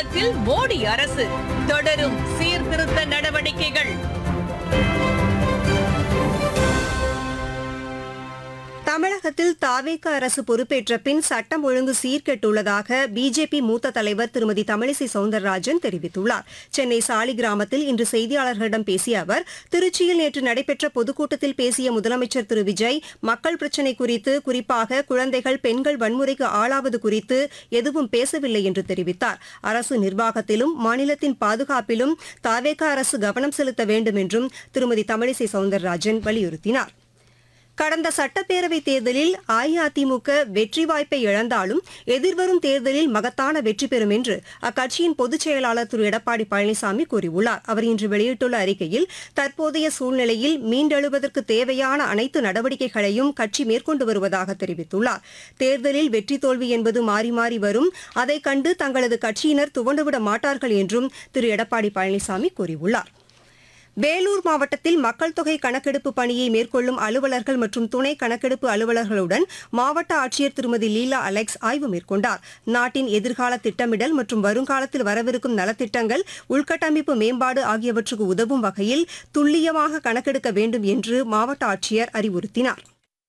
தமிழகத்தில் மோடி அரசு தொடரும் சீர்திருத்த நடவடிக்கைகள் தமிழகத்தில் தாவேக அரசு பொறுப்பேற்ற பின் சட்டம் ஒழுங்கு சீர்கெட்டுள்ளதாக பிஜேபி மூத்த தலைவர் திருமதி தமிழிசை சவுந்தரராஜன் தெரிவித்துள்ளார் சென்னை சாலிகிராமத்தில் இன்று செய்தியாளர்களிடம் பேசிய அவர் திருச்சியில் நேற்று நடைபெற்ற பொதுக்கூட்டத்தில் பேசிய முதலமைச்சர் திரு விஜய் மக்கள் பிரச்சினை குறித்து குறிப்பாக குழந்தைகள் பெண்கள் வன்முறைக்கு ஆளாவது குறித்து எதுவும் பேசவில்லை என்று தெரிவித்தார் அரசு நிர்வாகத்திலும் மாநிலத்தின் பாதுகாப்பிலும் தாவேக அரசு கவனம் செலுத்த வேண்டும் என்றும் திருமதி தமிழிசை சவுந்தரராஜன் வலியுறுத்தினார் கடந்த சட்டப்பேரவைத் தேர்தலில் அஇஅதிமுக வெற்றி வாய்ப்பை இழந்தாலும் எதிர்வரும் தேர்தலில் மகத்தான வெற்றி பெறும் என்று அக்கட்சியின் பொதுச் செயலாளர் திரு எடப்பாடி பழனிசாமி கூறியுள்ளார் அவர் இன்று வெளியிட்டுள்ள அறிக்கையில் தற்போதைய சூழ்நிலையில் மீண்டெழுவதற்கு தேவையான அனைத்து நடவடிக்கைகளையும் கட்சி மேற்கொண்டு வருவதாக தெரிவித்துள்ளார் தேர்தலில் வெற்றி தோல்வி என்பது மாறி மாறி வரும் அதைக் கண்டு தங்களது கட்சியினர் துவண்டுவிட மாட்டார்கள் என்றும் திரு எடப்பாடி பழனிசாமி கூறியுள்ளார் வேலூர் மாவட்டத்தில் மக்கள் தொகை கணக்கெடுப்பு பணியை மேற்கொள்ளும் அலுவலர்கள் மற்றும் துணை கணக்கெடுப்பு அலுவலர்களுடன் மாவட்ட ஆட்சியர் திருமதி லீலா அலெக்ஸ் ஆய்வு மேற்கொண்டார் நாட்டின் எதிர்கால திட்டமிடல் மற்றும் வருங்காலத்தில் வரவிருக்கும் நலத்திட்டங்கள் உள்கட்டமைப்பு மேம்பாடு ஆகியவற்றுக்கு உதவும் வகையில் துல்லியமாக கணக்கெடுக்க வேண்டும் என்று மாவட்ட ஆட்சியர் அறிவுறுத்தினார்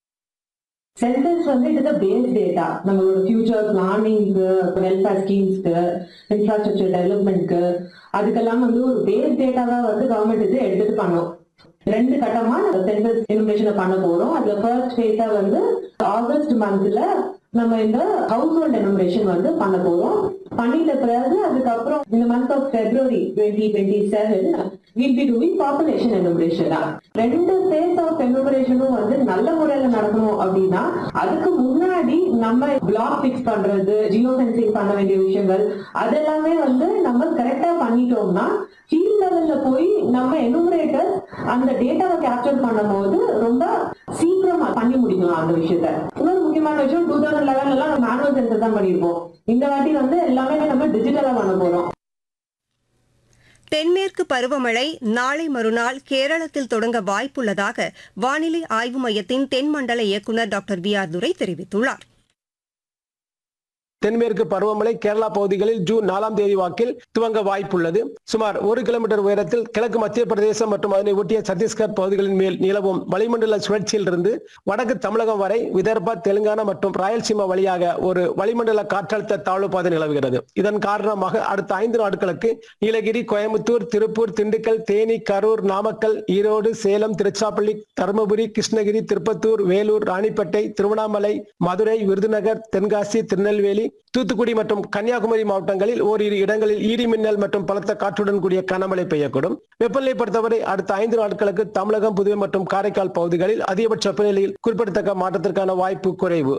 சென்சஸ் வந்து இட் இஸ் பேஸ் டேட்டா நம்மளோட ஃபியூச்சர் பிளானிங்க்கு வெல்ஃபேர் ஸ்கீம்ஸ்க்கு இன்ஃப்ராஸ்ட்ரக்சர் டெவலப்மெண்ட்க்கு அதுக்கெல்லாம் வந்து ஒரு பேஸ் டேட்டாவா வந்து கவர்மெண்ட் இது எடுத்துட்டு பண்ணும் ரெண்டு கட்டமா சென்சஸ் இன்ஃபர்மேஷனை பண்ண போறோம் அதுல ஃபர்ஸ்ட் ஃபேஸா வந்து ஆகஸ்ட் மந்த்ல நம்ம இந்த ஹவுஸ் ஹோல்ட் எனுமரேஷன் வந்து பண்ண போறோம் பண்ணிட்ட பிறகு அதுக்கப்புறம் இந்த month of February twenty twenty seven will be doing population enumeration ரெண்டு ஃபேஸ் ஆஃப் எனுமரேஷனும் வந்து நல்ல முறையில நடக்கணும் அப்படின்னா அதுக்கு முன்னாடி நம்ம பிளாக் பிக்ஸ் பண்றது ஜியோ ஃபென்சிங் பண்ண வேண்டிய விஷயங்கள் அதெல்லாமே வந்து நம்ம கரெக்டா பண்ணிட்டோம்னா ஃபீல்ட் லெவல்ல போய் நம்ம எனுமரேட்டர் அந்த டேட்டாவை கேப்சர் பண்ணும்போது ரொம்ப சீக்கிரமா பண்ணி முடிக்கலாம் அந்த விஷயத்த இன்னொரு முக்கியமான விஷயம் டூ தௌசண்ட் லெவன்ல எல்லாம் நம்ம மேனுவல் சென்சர் தான் பண்ணிருப்போம் இந்த வாட்டி வந்து எல்லாமே நம்ம டிஜிட்டலா பண்ண போறோம் தென்மேற்கு பருவமழை நாளை மறுநாள் கேரளத்தில் தொடங்க வாய்ப்புள்ளதாக வானிலை ஆய்வு மையத்தின் தென்மண்டல இயக்குநர் டாக்டர் வி ஆர் துரை தெரிவித்துள்ளார் தென்மேற்கு பருவமழை கேரளா பகுதிகளில் ஜூன் நாலாம் தேதி வாக்கில் துவங்க வாய்ப்புள்ளது சுமார் ஒரு கிலோமீட்டர் உயரத்தில் கிழக்கு மத்திய பிரதேசம் மற்றும் அதனை ஒட்டிய சத்தீஸ்கர் பகுதிகளின் மேல் நிலவும் வளிமண்டல சுழற்சியிலிருந்து வடக்கு தமிழகம் வரை விதர்பா தெலுங்கானா மற்றும் ராயல்சீமா வழியாக ஒரு வளிமண்டல காற்றழுத்த தாழ்வு பாதை நிலவுகிறது இதன் காரணமாக அடுத்த ஐந்து நாட்களுக்கு நீலகிரி கோயம்புத்தூர் திருப்பூர் திண்டுக்கல் தேனி கரூர் நாமக்கல் ஈரோடு சேலம் திருச்சாப்பள்ளி தருமபுரி கிருஷ்ணகிரி திருப்பத்தூர் வேலூர் ராணிப்பேட்டை திருவண்ணாமலை மதுரை விருதுநகர் தென்காசி திருநெல்வேலி தூத்துக்குடி மற்றும் கன்னியாகுமரி மாவட்டங்களில் ஓரிரு இடங்களில் இடி மின்னல் மற்றும் பலத்த காற்றுடன் கூடிய கனமழை பெய்யக்கூடும் வெப்பநிலை பொறுத்தவரை அடுத்த ஐந்து நாட்களுக்கு தமிழகம் புதுவை மற்றும் காரைக்கால் பகுதிகளில் அதிகபட்ச வெப்பநிலையில் குறிப்பிடத்தக்க மாற்றத்திற்கான வாய்ப்பு குறைவு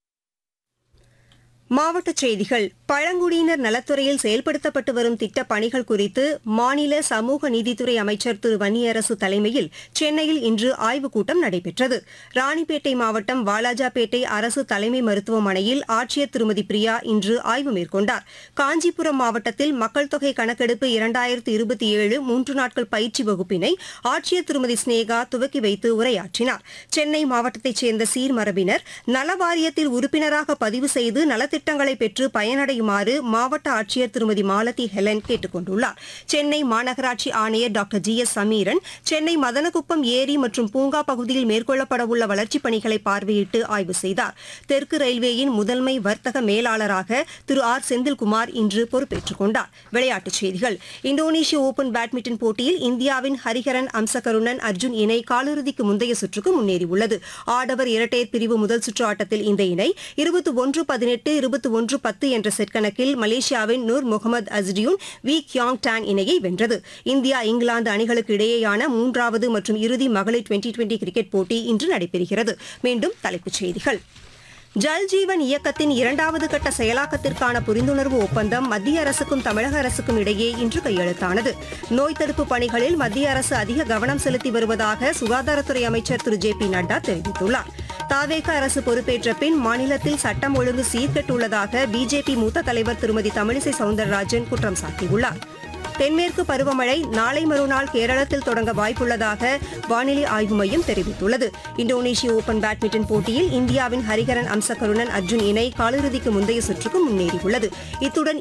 மாவட்டச் செய்திகள் பழங்குடியினர் நலத்துறையில் செயல்படுத்தப்பட்டு வரும் திட்டப் பணிகள் குறித்து மாநில சமூக நீதித்துறை அமைச்சர் திரு வன்னியரசு தலைமையில் சென்னையில் இன்று ஆய்வுக் கூட்டம் நடைபெற்றது ராணிப்பேட்டை மாவட்டம் வாலாஜாபேட்டை அரசு தலைமை மருத்துவமனையில் ஆட்சியர் திருமதி பிரியா இன்று ஆய்வு மேற்கொண்டார் காஞ்சிபுரம் மாவட்டத்தில் மக்கள் தொகை கணக்கெடுப்பு இரண்டாயிரத்து இருபத்தி ஏழு மூன்று நாட்கள் பயிற்சி வகுப்பினை ஆட்சியர் திருமதி ஸ்னேகா துவக்கி வைத்து உரையாற்றினார் சென்னை மாவட்டத்தைச் சேர்ந்த சீர்மரபினர் நல வாரியத்தில் உறுப்பினராக பதிவு செய்து நலத்திட்டங்களை பெற்று பயனடையுமாறு மாவட்ட ஆட்சியர் திருமதி மாலதி ஹெலன் கேட்டுக் கொண்டுள்ளார் சென்னை மாநகராட்சி ஆணையர் doctor G S Sameeran Chennai Madanakuppam ஏரி மற்றும் பூங்கா பகுதியில் மேற்கொள்ளப்படவுள்ள வளர்ச்சிப் பணிகளை பார்வையிட்டு ஆய்வு செய்தார் தெற்கு ரயில்வேயின் முதன்மை வர்த்தக மேலாளராக திரு ஆர் செந்தில்குமார் இன்று பொறுப்பேற்றுக் கொண்டார் விளையாட்டுச் செய்திகள் இந்தோனேஷிய ஓபன் பேட்மிண்டன் போட்டியில் இந்தியாவின் ஹரிஹரன் அம்சகருணன் அர்ஜுன் இணை காலிறுதிக்கு முந்தைய சுற்றுக்கு முன்னேறியுள்ளது ஆடவர் இரட்டையர் பிரிவு முதல் சுற்று ஆட்டத்தில் இந்த இணை இருபத்தி ஒன்று பதினெட்டு இருபத்தி ஒன்று பத்து என்ற செட் கணக்கில் மலேசியாவின் Noor Muhammad Azriyn Wee Kiong Tan இணையை வென்றது இந்தியா இங்கிலாந்து அணிகளுக்கு இடையேயான மூன்றாவது மற்றும் இறுதி மகளிர் டுவெண்டி டுவெண்டி கிரிக்கெட் போட்டி இன்று நடைபெறுகிறது மீண்டும் தலைப்புச் செய்திகள் ஜல் ஜீவன் இயக்கத்தின் இரண்டாவது கட்ட செயலாக்கத்திற்கான புரிந்துணர்வு ஒப்பந்தம் மத்திய அரசுக்கும் தமிழக அரசுக்கும் இடையே இன்று கையெழுத்தானது நோய் தடுப்பு பணிகளில் மத்திய அரசு அதிக கவனம் செலுத்தி வருவதாக சுகாதாரத்துறை அமைச்சர் திரு ஜே பி நட்டா தெரிவித்துள்ளார் தாவேக அரசு பொறுப்பேற்ற பின் மாநிலத்தில் சட்டம் ஒழுங்கு சீர்கெட்டுள்ளதாக பிஜேபி மூத்த தலைவர் திருமதி தமிழிசை சவுந்தரராஜன் குற்றம் சாட்டியுள்ளார் தென்மேற்கு பருவமழை நாளை மறுநாள் கேரளத்தில் தொடங்க வாய்ப்புள்ளதாக வானிலை ஆய்வு மையம் தெரிவித்துள்ளது இந்தோனேஷிய ஓபன் பேட்மிண்டன் போட்டியில் இந்தியாவின் ஹரிகரன் அம்சகருணன் அர்ஜுன் இணை காலிறுதிக்கு முந்தைய சுற்றுக்கு முன்னேறியுள்ளது இத்துடன்